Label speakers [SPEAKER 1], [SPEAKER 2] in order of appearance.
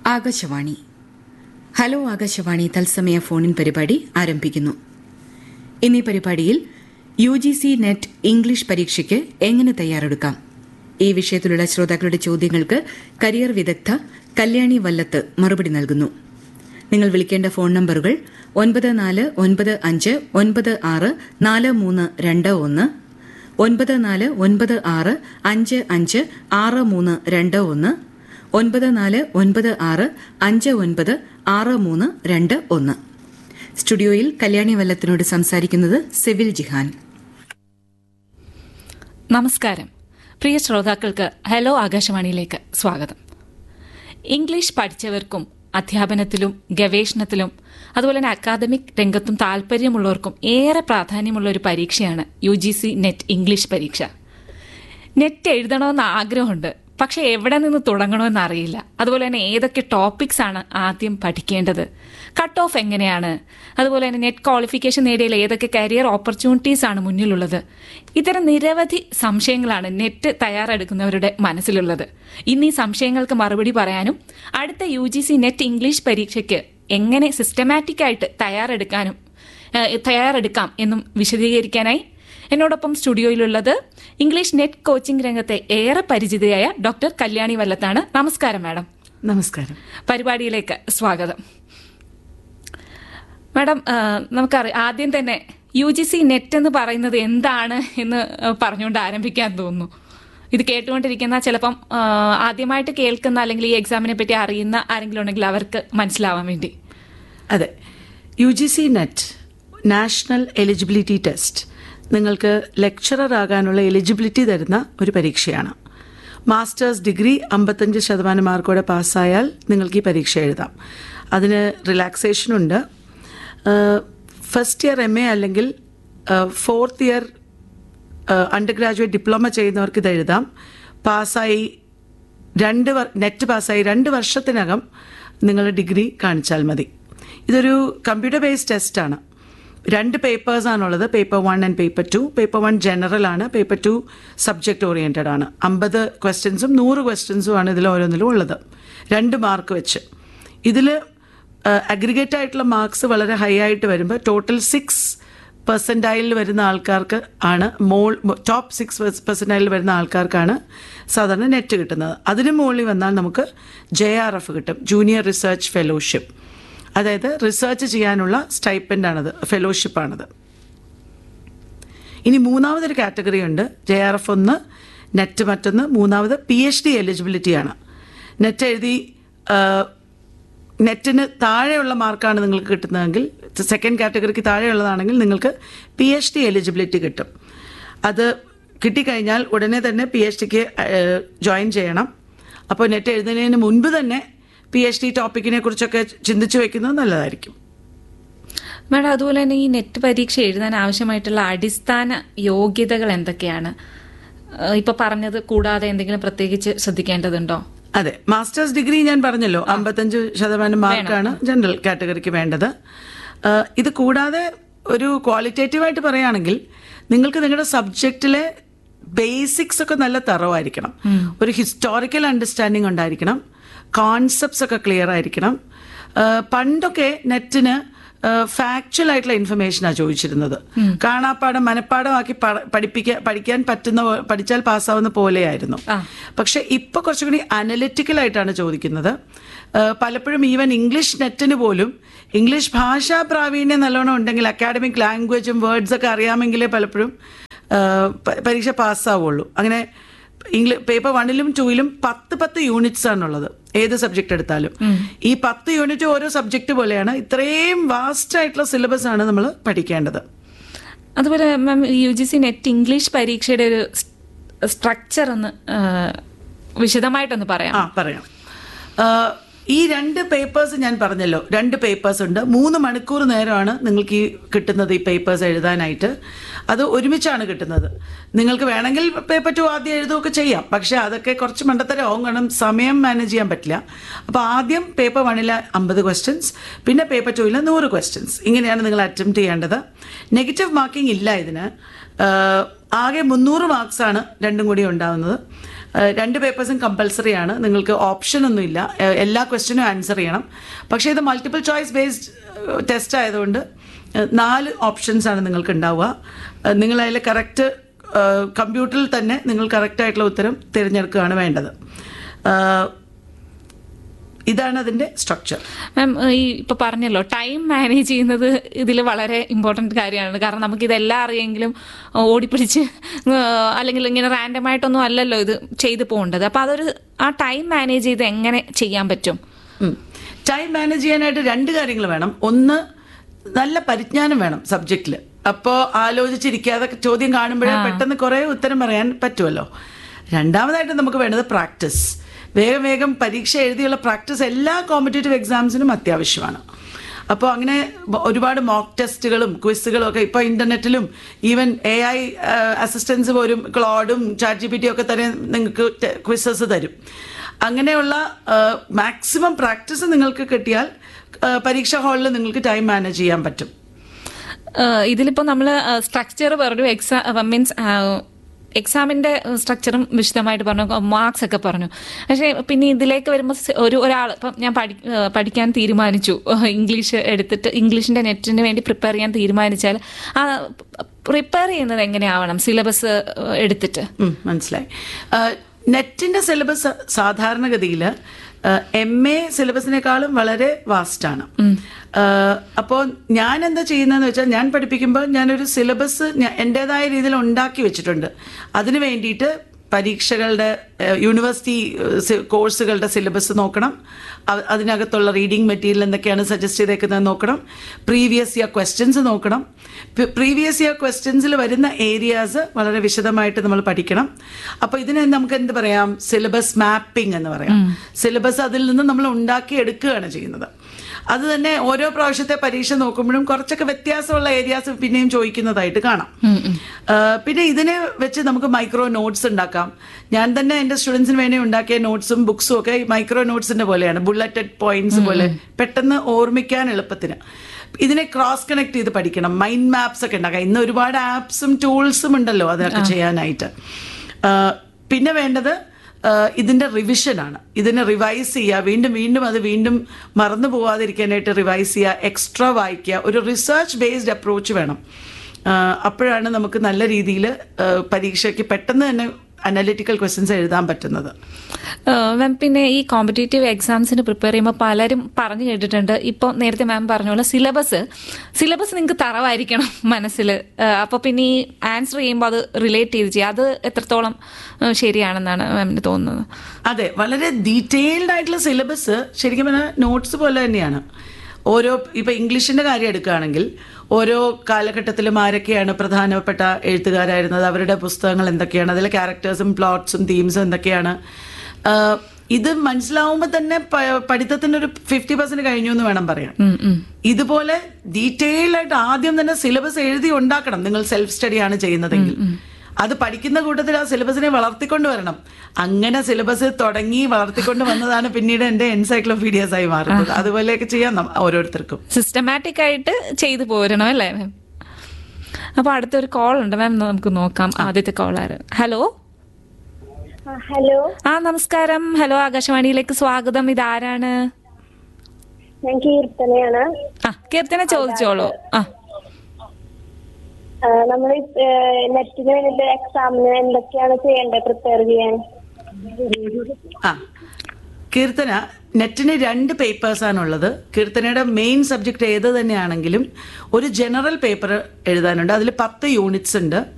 [SPEAKER 1] Akashvani hello Akashvani തത്സമയ ഫോണിൻ പരിപാടി ആരംഭിക്കുന്നു ഇന്നീ പരിപാടിയിൽ U G C NET English പരീക്ഷയ്ക്ക് എങ്ങനെ തയ്യാറെടുക്കാം ഈ വിഷയത്തിലുള്ള ശ്രോതാക്കളുടെ ചോദ്യങ്ങൾക്ക് കരിയർ വിദഗ്ധ കല്യാണി വല്ലത്ത് മറുപടി നൽകുന്നു നിങ്ങൾ വിളിക്കേണ്ട ഫോൺ നമ്പറുകൾ ഒൻപത് നാല് ഒൻപത് അഞ്ച് ഒൻപത് ആറ് നാല് മൂന്ന് രണ്ട് ഒന്ന് ഒൻപത് നാല് ഒൻപത് ആറ് അഞ്ച് അഞ്ച് ആറ് മൂന്ന് രണ്ട് ഒന്ന് ഒൻപത് നാല് ഒൻപത് ആറ് അഞ്ച് ഒൻപത് ആറ് മൂന്ന് രണ്ട് ഒന്ന് സ്റ്റുഡിയോയിൽ കല്യാണി വല്ലത്തിനോട് സംസാരിക്കുന്നത് സെവിൽ ജിഹാൻ
[SPEAKER 2] നമസ്കാരം പ്രിയ ശ്രോതാക്കൾക്ക് ഹലോ ആകാശവാണിയിലേക്ക് സ്വാഗതം ഇംഗ്ലീഷ് പഠിച്ചവർക്കും അധ്യാപനത്തിലും ഗവേഷണത്തിലും അതുപോലെ തന്നെ അക്കാദമിക് രംഗത്തും താല്പര്യമുള്ളവർക്കും ഏറെ പ്രാധാന്യമുള്ള ഒരു പരീക്ഷയാണ് U G C NET English പരീക്ഷ നെറ്റ് എഴുതണമെന്ന് ആഗ്രഹമുണ്ട് പക്ഷെ എവിടെ നിന്ന് തുടങ്ങണമെന്ന് അറിയില്ല അതുപോലെ തന്നെ ഏതൊക്കെ ടോപ്പിക്സ് ആണ് ആദ്യം പഠിക്കേണ്ടത് കട്ട് ഓഫ് എങ്ങനെയാണ് അതുപോലെ തന്നെ നെറ്റ് ക്വാളിഫിക്കേഷൻ നേടിയാൽ ഏതൊക്കെ കരിയർ ഓപ്പർച്യൂണിറ്റീസ് ആണ് മുന്നിലുള്ളത് ഇത്തരം നിരവധി സംശയങ്ങളാണ് നെറ്റ് തയ്യാറെടുക്കുന്നവരുടെ മനസ്സിലുള്ളത് ഇന്ന് ഈ സംശയങ്ങൾക്ക് മറുപടി പറയാനും അടുത്ത U G C NET English പരീക്ഷയ്ക്ക് എങ്ങനെ സിസ്റ്റമാറ്റിക് ആയിട്ട് തയ്യാറെടുക്കാനും ഏഹ്, തയ്യാറെടുക്കാം എന്നും വിശദീകരിക്കാനായി എന്നോടൊപ്പം സ്റ്റുഡിയോയിലുള്ളത് ഇംഗ്ലീഷ് നെറ്റ് കോച്ചിംഗ് രംഗത്തെ ഏറെ പരിചിതയായ ഡോക്ടർ കല്യാണി വല്ലത്താണ് നമസ്കാരം മാഡം
[SPEAKER 3] നമസ്കാരം
[SPEAKER 2] പരിപാടിയിലേക്ക് സ്വാഗതം മാഡം ആ, നമുക്കറിയാം ആദ്യം തന്നെ യു ജി സി നെറ്റ് എന്ന് പറയുന്നത് എന്താണ് എന്ന് പറഞ്ഞുകൊണ്ട് ആരംഭിക്കാൻ തോന്നുന്നു ഇത് കേട്ടുകൊണ്ടിരിക്കുന്ന ചിലപ്പം ആ, ആദ്യമായിട്ട് കേൾക്കുന്ന അല്ലെങ്കിൽ ഈ എക്സാമിനെ പറ്റി അറിയുന്ന ആരെങ്കിലും ഉണ്ടെങ്കിൽ അവർക്ക് മനസ്സിലാവാൻ വേണ്ടി
[SPEAKER 3] അതെ U G C NET national eligibility test നിങ്ങൾക്ക് ലെക്ചറർ ആകാനുള്ള എലിജിബിലിറ്റി തരുന്ന ഒരു പരീക്ഷയാണ് മാസ്റ്റേഴ്സ് ഡിഗ്രി അമ്പത്തഞ്ച് ശതമാനം മാർക്കോടെ പാസ്സായാൽ നിങ്ങൾക്ക് ഈ പരീക്ഷ എഴുതാം അതിന് റിലാക്സേഷൻ ഉണ്ട് ഫസ്റ്റ് ഇയർ എം എ അല്ലെങ്കിൽ fourth year undergraduate diploma ചെയ്യുന്നവർക്ക് ഇത് എഴുതാം പാസ്സായി രണ്ട് വർ നെറ്റ് പാസ്സായി രണ്ട് വർഷത്തിനകം നിങ്ങൾ ഡിഗ്രി കാണിച്ചാൽ മതി ഇതൊരു കമ്പ്യൂട്ടർ ബേസ്ഡ് ടെസ്റ്റാണ് രണ്ട് പേപ്പേഴ്സാണുള്ളത് paper one and paper two paper one general ആണ് പേപ്പർ ടു സബ്ജക്റ്റ് ഓറിയൻറ്റഡ് ആണ് അമ്പത് ക്വസ്റ്റ്യൻസും നൂറ് ക്വസ്റ്റ്യൻസും ആണ് ഇതിൽ ഓരോന്നിലും ഉള്ളത് രണ്ട് മാർക്ക് വെച്ച് ഇതിൽ അഗ്രിഗേറ്റ് ആയിട്ടുള്ള മാർക്സ് വളരെ ഹൈ ആയിട്ട് വരുമ്പോൾ ടോട്ടൽ സിക്സ് പെർസെൻറ്റൈലിൽ വരുന്ന ആൾക്കാർക്ക് ആണ് മോൾ ടോപ്പ് സിക്സ് പെർസെൻറ്റൈലിൽ വരുന്ന ആൾക്കാർക്കാണ് സാധാരണ നെറ്റ് കിട്ടുന്നത് അതിന് മുകളിൽ വന്നാൽ നമുക്ക് ജെ ആർ എഫ് കിട്ടും ജൂനിയർ റിസർച്ച് ഫെലോഷിപ്പ് അതായത് റിസർച്ച് ചെയ്യാനുള്ള സ്റ്റൈപ്പൻ്റാണത് ഫെലോഷിപ്പാണത് ഇനി മൂന്നാമതൊരു കാറ്റഗറി ഉണ്ട് ജെ ആർ എഫ് ഒന്ന് നെറ്റ് മറ്റൊന്ന് മൂന്നാമത് പി എച്ച് ഡി എലിജിബിലിറ്റിയാണ് നെറ്റ് എഴുതി ആ, നെറ്റിന് താഴെയുള്ള മാർക്കാണ് നിങ്ങൾക്ക് കിട്ടുന്നതെങ്കിൽ സെക്കൻഡ് കാറ്റഗറിക്ക് താഴെയുള്ളതാണെങ്കിൽ നിങ്ങൾക്ക് പി എച്ച് ഡി എലിജിബിലിറ്റി കിട്ടും അത് കിട്ടിക്കഴിഞ്ഞാൽ ഉടനെ തന്നെ പി എച്ച് ഡിക്ക് ജോയിൻ ചെയ്യണം അപ്പോൾ നെറ്റ് എഴുതുന്നതിന് മുൻപ് തന്നെ പി എച്ച് ഡി ടോപ്പിക്കിനെ കുറിച്ചൊക്കെ ചിന്തിച്ചു വെക്കുന്നത് നല്ലതായിരിക്കും
[SPEAKER 2] മാഡം അതുപോലെ തന്നെ ഈ നെറ്റ് പരീക്ഷ എഴുതാൻ ആവശ്യമായിട്ടുള്ള അടിസ്ഥാന യോഗ്യതകൾ എന്തൊക്കെയാണ് ആ, ഇപ്പൊ പറഞ്ഞത് കൂടാതെ എന്തെങ്കിലും പ്രത്യേകിച്ച് ശ്രദ്ധിക്കേണ്ടതുണ്ടോ
[SPEAKER 3] അതെ മാസ്റ്റേഴ്സ് ഡിഗ്രി ഞാൻ പറഞ്ഞല്ലോ അമ്പത്തഞ്ച് ശതമാനം മാർക്കാണ് ജനറൽ കാറ്റഗറിക്ക് വേണ്ടത് ആ, ഇത് കൂടാതെ ഒരു ക്വാളിറ്റേറ്റീവായിട്ട് പറയുകയാണെങ്കിൽ നിങ്ങൾക്ക് നിങ്ങളുടെ സബ്ജക്റ്റിലെ ബേസിക്സ് ഒക്കെ നല്ല തറവായിരിക്കണം ഒരു ഹിസ്റ്റോറിക്കൽ അണ്ടർസ്റ്റാൻഡിങ് ഉണ്ടായിരിക്കണം കോൺസെപ്റ്റ്സ് ഒക്കെ ക്ലിയർ ആയിരിക്കണം ആ, പണ്ടൊക്കെ നെറ്റിന് ഫാക്ച്വൽ ആയിട്ടുള്ള ഇൻഫർമേഷനാണ് ചോദിച്ചിരുന്നത് കാണാപ്പാടം മനപ്പാടമാക്കി പ- പഠിപ്പിക്കാൻ പഠിക്കാൻ പറ്റുന്ന പോ- പഠിച്ചാൽ പാസ്സാവുന്ന പോലെയായിരുന്നു പക്ഷെ ഇപ്പൊ കുറച്ചും കൂടി അനലിറ്റിക്കൽ ആയിട്ടാണ് ചോദിക്കുന്നത് ആ, പലപ്പോഴും ഈവൻ ഇംഗ്ലീഷ് നെറ്റിന് പോലും ഇംഗ്ലീഷ് ഭാഷാ പ്രാവീണ്യം നല്ലോണം ഉണ്ടെങ്കിൽ അക്കാഡമിക് ലാംഗ്വേജും വേർഡ്സ് ഒക്കെ അറിയാമെങ്കിലേ പലപ്പോഴും ആ, പ- പരീക്ഷ പാസ്സാവുള്ളൂ അങ്ങനെ ഇംഗ്ലീഷ് പേപ്പർ വണ്ണിലും ടൂയിലും പത്ത് പത്ത് യൂണിറ്റ്സ് ആണുള്ളത് ഏത് സബ്ജക്ട് എടുത്താലും ഈ പത്ത് യൂണിറ്റ് ഓരോ സബ്ജക്ട് പോലെയാണ് ഇത്രയും വാസ്റ്റ് ആയിട്ടുള്ള സിലബസ് ആണ് നമ്മൾ പഠിക്കേണ്ടത്
[SPEAKER 2] അതുപോലെ ma'am U G C NET English പരീക്ഷയുടെ ഒരു സ്ട്രക്ചർ ഒന്ന് ആ, വിശദമായിട്ടൊന്ന് പറയാം
[SPEAKER 3] ആ പറയാം ആ, ഈ രണ്ട് പേപ്പേഴ്സ് ഞാൻ പറഞ്ഞല്ലോ രണ്ട് പേപ്പേഴ്സ് ഉണ്ട് മൂന്ന് മണിക്കൂർ നേരമാണ് നിങ്ങൾക്ക് ഈ കിട്ടുന്നത് ഈ പേപ്പേഴ്സ് എഴുതാനായിട്ട് അത് ഒരുമിച്ചാണ് കിട്ടുന്നത് നിങ്ങൾക്ക് വേണമെങ്കിൽ പേപ്പർ ടു ആദ്യം എഴുതുകയൊക്കെ ചെയ്യാം പക്ഷെ അതൊക്കെ കുറച്ച് മണ്ടത്തരമാവും കാരണം സമയം മാനേജ് ചെയ്യാൻ പറ്റില്ല അപ്പോൾ ആദ്യം പേപ്പർ വണ്ണിലെ അമ്പത് ക്വസ്റ്റ്യൻസ് പിന്നെ പേപ്പർ ടുവിലെ നൂറ് ക്വസ്റ്റ്യൻസ് ഇങ്ങനെയാണ് നിങ്ങൾ അറ്റംപ്റ്റ് ചെയ്യേണ്ടത് നെഗറ്റീവ് മാർക്കിംഗ് ഇല്ല ഇതിന് ആ, ആകെ മുന്നൂറ് മാർക്സ് ആണ് രണ്ടും കൂടി ഉണ്ടാവുന്നത് ഏഹ് രണ്ട് പേപ്പേഴ്സും കമ്പൽസറി ആണ് നിങ്ങൾക്ക് ഓപ്ഷൻ ഒന്നുമില്ല ഏഹ് എല്ലാ ക്വസ്റ്റ്യനും ആൻസർ ചെയ്യണം പക്ഷേ ഇത് മൾട്ടിപ്പിൾ ചോയ്സ് ബേസ്ഡ് ടെസ്റ്റ് ആയതുകൊണ്ട് ഏഹ് നാല് ഓപ്ഷൻസ് ആണ് നിങ്ങൾക്ക് ഉണ്ടാവുക ഏഹ് നിങ്ങൾ അതിൽ കറക്റ്റ് കമ്പ്യൂട്ടറിൽ തന്നെ നിങ്ങൾ കറക്റ്റ് ആയിട്ടുള്ള ഉത്തരം തിരഞ്ഞെടുക്കുകയാണ് വേണ്ടത് ഏഹ് ഇതാണ് അതിൻ്റെ സ്ട്രക്ചർ
[SPEAKER 2] മാം ഈ ഇപ്പൊ പറഞ്ഞല്ലോ ടൈം മാനേജ് ചെയ്യുന്നത് ഇതിൽ വളരെ ഇമ്പോർട്ടന്റ് കാര്യമാണ് കാരണം നമുക്ക് ഇതെല്ലാം അറിയെങ്കിലും ഓടിപ്പിടിച്ച് ആ, അല്ലെങ്കിൽ ഇങ്ങനെ റാൻഡം ആയിട്ടൊന്നും അല്ലല്ലോ ഇത് ചെയ്തു പോകേണ്ടത് അപ്പൊ അതൊരു ആ ടൈം മാനേജ് ചെയ്ത് എങ്ങനെ ചെയ്യാൻ പറ്റും
[SPEAKER 3] ടൈം മാനേജ് ചെയ്യാനായിട്ട് രണ്ട് കാര്യങ്ങൾ വേണം ഒന്ന് നല്ല പരിജ്ഞാനം വേണം സബ്ജക്റ്റിൽ അപ്പോൾ ആലോചിച്ചിരിക്കാതെ ചോദ്യം കാണുമ്പോഴേ പെട്ടെന്ന് കുറേ ഉത്തരം പറയാൻ പറ്റുമല്ലോ രണ്ടാമതായിട്ട് നമുക്ക് വേണ്ടത് പ്രാക്ടീസ് വേഗം വേഗം പരീക്ഷ എഴുതിയുള്ള പ്രാക്ടീസ് എല്ലാ കോമ്പറ്റേറ്റീവ് എക്സാംസിനും അത്യാവശ്യമാണ് അപ്പോൾ അങ്ങനെ ബ- ഒരുപാട് മോക്ക് ടെസ്റ്റുകളും ക്വിസുകളും ഒക്കെ ഇപ്പോൾ ഇന്റർനെറ്റിലും ഈവൻ എ ഐ അസിസ്റ്റൻസ് പോലും ക്ലോഡും ചാറ്റ് ജി പി ടി ഒക്കെ തന്നെ നിങ്ങൾക്ക് ക്വിസസ് തരും അങ്ങനെയുള്ള മാക്സിമം പ്രാക്ടീസ് നിങ്ങൾക്ക് കിട്ടിയാൽ ആ, പരീക്ഷാ ഹാളിൽ നിങ്ങൾക്ക് ടൈം മാനേജ് ചെയ്യാൻ പറ്റും
[SPEAKER 2] ഏഹ് ഇതിലിപ്പോ നമ്മള് സ്ട്രക്ചർ പറഞ്ഞു എക്സാം മീൻസ് എക്സാമിന്റെ സ്ട്രക്ചറും വിശദമായിട്ട് പറഞ്ഞു മാർക്സ് ഒക്കെ പറഞ്ഞു പക്ഷേ പിന്നെ ഇതിലേക്ക് വരുമ്പോൾ ഒരു ഒരാൾ ഇപ്പം ഞാൻ പഠി ഏഹ് പഠിക്കാൻ തീരുമാനിച്ചു ഏഹ് ഇംഗ്ലീഷ് എടുത്തിട്ട് ഇംഗ്ലീഷിന്റെ നെറ്റിന് വേണ്ടി പ്രിപ്പയർ ചെയ്യാൻ തീരുമാനിച്ചാൽ ആ പ്രിപ്പയർ ചെയ്യുന്നത് എങ്ങനെയാവണം സിലബസ് എടുത്തിട്ട്
[SPEAKER 3] ഉം, മനസ്സിലായി ആ, നെറ്റിന്റെ സിലബസ് സാധാരണഗതിയിൽ എം എ സിലബസിനേക്കാളും വളരെ വാസ്റ്റാണ് അപ്പോൾ ഞാൻ എന്താ ചെയ്യുന്നതെന്ന് വെച്ചാൽ ഞാൻ പഠിപ്പിക്കുമ്പോൾ ഞാനൊരു സിലബസ് എൻ്റെതായ രീതിയിൽ ഉണ്ടാക്കി വെച്ചിട്ടുണ്ട് അതിന് വേണ്ടിയിട്ട് പരീക്ഷകളുടെ ഏഹ്, യൂണിവേഴ്സിറ്റി ഏഹ്, സി- കോഴ്സുകളുടെ സിലബസ് നോക്കണം അ- അതിനകത്തുള്ള റീഡിംഗ് മെറ്റീരിയൽ എന്തൊക്കെയാണ് സജസ്റ്റ് ചെയ്തേക്കുന്നത് നോക്കണം പ്രീവിയസ് ഇയർ ക്വസ്റ്റ്യൻസ് നോക്കണം പ്രീവിയസ് ഇയർ ക്വസ്റ്റ്യൻസിൽ വരുന്ന ഏരിയാസ് വളരെ വിശദമായിട്ട് നമ്മൾ പഠിക്കണം അപ്പോൾ ഇതിന് നമുക്ക് എന്ത് പറയാം സിലബസ് മാപ്പിംഗ് എന്ന് പറയാം സിലബസ് അതിൽ നിന്ന് നമ്മൾ ഉണ്ടാക്കി എടുക്കുകയാണ് ചെയ്യുന്നത് അത് തന്നെ ഓരോ പ്രാവശ്യത്തെ പരീക്ഷ നോക്കുമ്പോഴും കുറച്ചൊക്കെ വ്യത്യാസമുള്ള ഏരിയാസ് പിന്നെയും ചോദിക്കുന്നതായിട്ട് കാണാം ആ, പിന്നെ ഇതിനെ വെച്ച് നമുക്ക് മൈക്രോ നോട്ട്സ് ഉണ്ടാക്കാം ഞാൻ തന്നെ എൻ്റെ സ്റ്റുഡൻസിന് വേണ്ടി ഉണ്ടാക്കിയ നോട്ട്സും ബുക്സും ഒക്കെ ഈ മൈക്രോ നോട്ട്സിന്റെ പോലെയാണ് ബുള്ളറ്റഡ് പോയിന്റ്സ് പോലെ പെട്ടെന്ന് ഓർമ്മിക്കാൻ എളുപ്പത്തിന് ഇതിനെ ക്രോസ് കണക്ട് ചെയ്ത് പഠിക്കണം മൈൻഡ് മാപ്സ് ഒക്കെ ഉണ്ടാക്കാം ഇന്ന് ഒരുപാട് ആപ്സും ടൂൾസും ഉണ്ടല്ലോ അതൊക്കെ ചെയ്യാനായിട്ട് ആ, പിന്നെ വേണ്ടത് ആ, ഇതിന്റെ റിവിഷനാണ് ഇതിനെ റിവൈസ് ചെയ്യുക വീണ്ടും വീണ്ടും അത് വീണ്ടും മറന്നു പോവാതിരിക്കാനായിട്ട് റിവൈസ് ചെയ്യുക എക്സ്ട്രാ വായിക്കുക ഒരു റിസർച്ച് ബേസ്ഡ് അപ്രോച്ച് വേണം ആ, അപ്പോഴാണ് നമുക്ക് നല്ല രീതിയിൽ പരീക്ഷയ്ക്ക് പെട്ടെന്ന് തന്നെ അനലിറ്റിക്കൽ ക്വസ്റ്റ്യൻസ് എഴുതാൻ പറ്റുന്നത്
[SPEAKER 2] ഏഹ് മാം പിന്നെ ഈ കോമ്പറ്റേറ്റീവ് എക്സാംസിന് പ്രിപ്പയർ ചെയ്യുമ്പോൾ പലരും പറഞ്ഞു കേട്ടിട്ടുണ്ട് ഇപ്പോൾ നേരത്തെ മാം പറഞ്ഞ പോലെ സിലബസ് സിലബസ് നിങ്ങൾക്ക് തറവായിരിക്കണം മനസ്സിൽ അപ്പോൾ പിന്നെ ഈ ആൻസർ ചെയ്യുമ്പോൾ അത് റിലേറ്റ് ചെയ്ത് ചെയ്യുക അത് എത്രത്തോളം ഏഹ് ശരിയാണെന്നാണ് മാമിന് തോന്നുന്നത്
[SPEAKER 3] അതെ വളരെ ഡീറ്റെയിൽഡ് ആയിട്ടുള്ള സിലബസ് ശരിക്കും പറഞ്ഞാൽ നോട്ട്സ് പോലെ തന്നെയാണ് ഓരോ ഇപ്പൊ ഇംഗ്ലീഷിന്റെ കാര്യം എടുക്കുകയാണെങ്കിൽ ഓരോ കാലഘട്ടത്തിലും ആരൊക്കെയാണ് പ്രധാനപ്പെട്ട എഴുത്തുകാരായിരുന്നത് അവരുടെ പുസ്തകങ്ങൾ എന്തൊക്കെയാണ് അതിലെ ക്യാരക്ടേഴ്സും പ്ലോട്ട്സും തീംസും എന്തൊക്കെയാണ് ആഹ് ഇത് മനസ്സിലാവുമ്പോൾ തന്നെ പ- പഠിത്തത്തിന് ഒരു ഫിഫ്റ്റി പെർസെന്റ് കഴിഞ്ഞു എന്ന് വേണം പറയാൻ ഇതുപോലെ ഡീറ്റെയിൽ ആയിട്ട് ആദ്യം തന്നെ സിലബസ് എഴുതി ഉണ്ടാക്കണം നിങ്ങൾ സെൽഫ് സ്റ്റഡിയാണ് ചെയ്യുന്നതെങ്കിൽ അത് പഠിക്കുന്ന കൂട്ടത്തിൽ ആ സിലബസിനെ വളർത്തിക്കൊണ്ട് വരണം അങ്ങനെ സിലബസ് തുടങ്ങി വളർത്തിക്കൊണ്ട് വന്നതാണ് പിന്നീട് എന്റെ എൻസൈക്ലോപീഡിയസ് ആയി മാറുന്നത് അതുപോലെയൊക്കെ ചെയ്യാം നം- ഓരോരുത്തർക്കും
[SPEAKER 2] സിസ്റ്റമാറ്റിക് ആയിട്ട് ചെയ്തു പോരണം അല്ലേ മാം അപ്പോൾ അടുത്തൊരു കോൾ ഉണ്ട് മാം നമുക്ക് നോക്കാം ആദ്യത്തെ കോൾ ആര് ഹലോ
[SPEAKER 4] ആ, ഹലോ
[SPEAKER 2] ആ നമസ്കാരം ഹലോ ആകാശവാണിയിലേക്ക് സ്വാഗതം ഇതാരാണ്
[SPEAKER 4] ഞാൻ കീർത്തനയാണ്
[SPEAKER 2] ആ കീർത്തന ചോദിച്ചോളൂ ആ
[SPEAKER 4] നമ്മൾ നെറ്റിന് വേണ്ടിട്ട് എക്സാമിന് എന്തൊക്കെയാണ് ചെയ്യേണ്ടത് പ്രിപ്പയർ ചെയ്യാൻ
[SPEAKER 3] ആ കീർത്തന നെറ്റിന് രണ്ട് പേപ്പേഴ്സാണുള്ളത് കീർത്തനയുടെ മെയിൻ സബ്ജക്റ്റ് ഏത് തന്നെയാണെങ്കിലും ഒരു ജനറൽ പേപ്പർ എഴുതാനുണ്ട് അതിൽ പത്ത് യൂണിറ്റ്സ് ഉണ്ട്